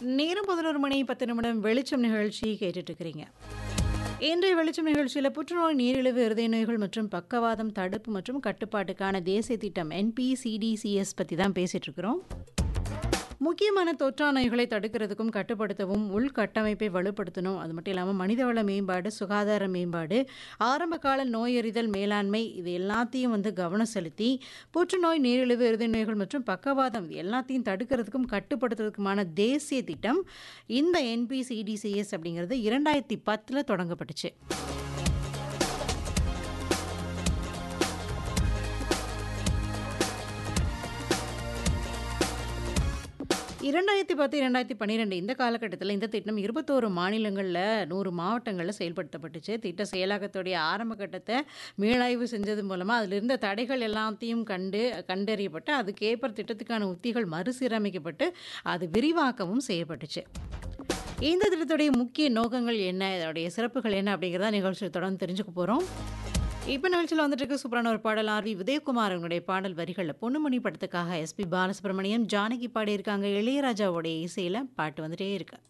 நேரம் பதினோரு மணி பத்து நிமிடம் வெளிச்சம் நிகழ்ச்சி கேட்டுட்டு இருக்கிறீங்க இன்றைய வெளிச்சம் நிகழ்ச்சியில் புற்றுநோய் நீரிழிவு இருதய நோய்கள் மற்றும் பக்கவாதம் தடுப்பு மற்றும் கட்டுப்பாட்டுக்கான தேசிய திட்டம் என்பிசிடிசிஎஸ் பற்றி தான் பேசிட்டு இருக்கிறோம் முக்கியமான தொற்றா நோய்களை தடுக்கிறதுக்கும் கட்டுப்படுத்தவும் உள்கட்டமைப்பை வலுப்படுத்தணும் அது மட்டும் இல்லாமல் மனிதவள மேம்பாடு சுகாதார மேம்பாடு ஆரம்பகால நோயறிதல் மேலாண்மை இது எல்லாத்தையும் வந்து கவனம் செலுத்தி புற்றுநோய் நீரிழிவு இருதய நோய்கள் மற்றும் பக்கவாதம் இது எல்லாத்தையும் தடுக்கிறதுக்கும் கட்டுப்படுத்துறதுக்குமான தேசிய திட்டம் இந்த என்பிசிடிசிஎஸ் அப்படிங்கிறது இரண்டாயிரத்தி பத்தில் தொடங்கப்பட்டுச்சு இரண்டாயிரத்தி பத்து இரண்டாயிரத்தி பன்னிரெண்டு இந்த காலகட்டத்தில் இந்த திட்டம் இருபத்தோரு மாநிலங்களில் நூறு மாவட்டங்களில் செயல்படுத்தப்பட்டுச்சு திட்ட செயலாக்கத்துடைய ஆரம்ப கட்டத்தை மீளாய்வு செஞ்சது மூலமாக அதில் இருந்த தடைகள் எல்லாத்தையும் கண்டு கண்டறியப்பட்டு அதுக்கேற்ப திட்டத்துக்கான உத்திகள் மறுசீரமைக்கப்பட்டு அது விரிவாக்கமும் செய்யப்பட்டுச்சு இந்த திட்டத்துடைய முக்கிய நோக்கங்கள் என்ன இதோடைய சிறப்புகள் என்ன அப்படிங்கிறத நிகழ்ச்சியில் தொடர்ந்து தெரிஞ்சுக்க போகிறோம் இப்போ நிகழ்ச்சியில் வந்துட்டு இருக்க சூப்பரான ஒரு பாடல் ஆர் வி உதயகுமார் அவங்களுடைய பாடல் வரிகளில் பொன்னுமணி படத்துக்காக எஸ்பி பாலசுப்ரமணியம் ஜானகி பாடியிருக்காங்க இளையராஜாவுடைய இசையில் பாட்டு வந்துட்டே இருக்கு